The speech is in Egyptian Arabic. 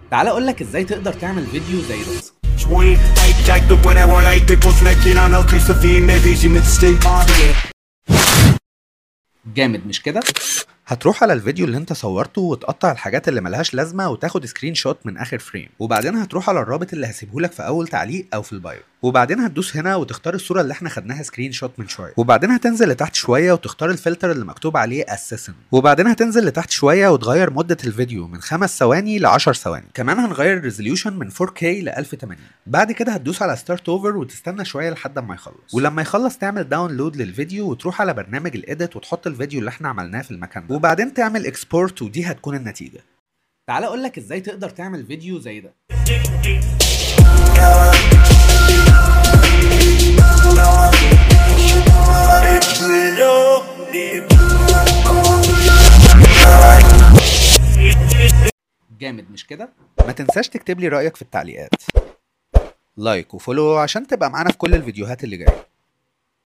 تعال اقول لك ازاي تقدر تعمل فيديو زي ده Swing, take, take the whenever I people snacking on a piece of in the vision with stick on it. جامد مش كده هتروح على الفيديو اللي انت صورته وتقطع الحاجات اللي ملهاش لازمه وتاخد سكرين شوت من اخر فريم وبعدين هتروح على الرابط اللي هسيبهولك في اول تعليق او في البايو وبعدين هتدوس هنا وتختار الصوره اللي احنا خدناها سكرين شوت من شويه وبعدين هتنزل لتحت شويه وتختار الفلتر اللي مكتوب عليه اساسن وبعدين هتنزل لتحت شويه وتغير مده الفيديو من 5 ثواني ل 10 ثواني كمان هنغير الريزوليوشن من 4K ل 1080 بعد كده هتدوس على ستارت اوفر وتستنى شويه لحد ما يخلص ولما يخلص تعمل داونلود للفيديو وتروح على برنامج الايديت وتحط الفيديو اللي احنا عملناه في المكان ده وبعدين تعمل اكسبورت ودي هتكون النتيجه تعال اقول لك ازاي تقدر تعمل فيديو زي ده جامد مش كده ما تنساش تكتب لي رايك في التعليقات لايك وفولو عشان تبقى معانا في كل الفيديوهات اللي جايه